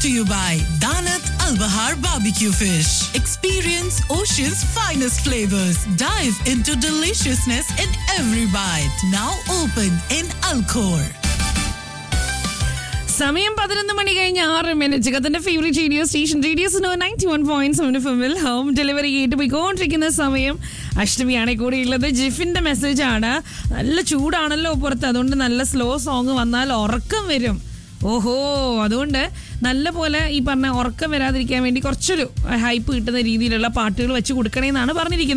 to you by Danat Al Bahar Barbecue Fish. Experience Ocean's finest flavors. Dive into deliciousness in every bite. Now open in Alcor. സമയം പതിനൊന്ന് മണി കഴിഞ്ഞ് ആറ് minute കത്തിന്റെ favourite radio station radio ninety one point seven ഫിമിൽ home delivery ആയിട്ട് പോയിക്കൊണ്ടിരിക്കുന്ന സമയം അഷ്ടമിയാണ് കൂടെ ഉള്ളത് ജിഫിന്റെ മെസ്സേജ് ആണ് നല്ല ചൂടാണല്ലോ പുറത്ത് അതുകൊണ്ട് നല്ല സ്ലോ സോങ് വന്നാൽ ഉറക്കം വരും ഓഹോ അതുകൊണ്ട് നല്ല പോലെ ഈ പറഞ്ഞ ഉറക്കം വരാതിരിക്കാൻ വേണ്ടി കുറച്ചൊരു ഹൈപ്പ് കിട്ടുന്ന രീതിയിലുള്ള പാട്ടുകൾ വെച്ച് കൊടുക്കണേന്നാണ് പറഞ്ഞിരിക്കുന്നത്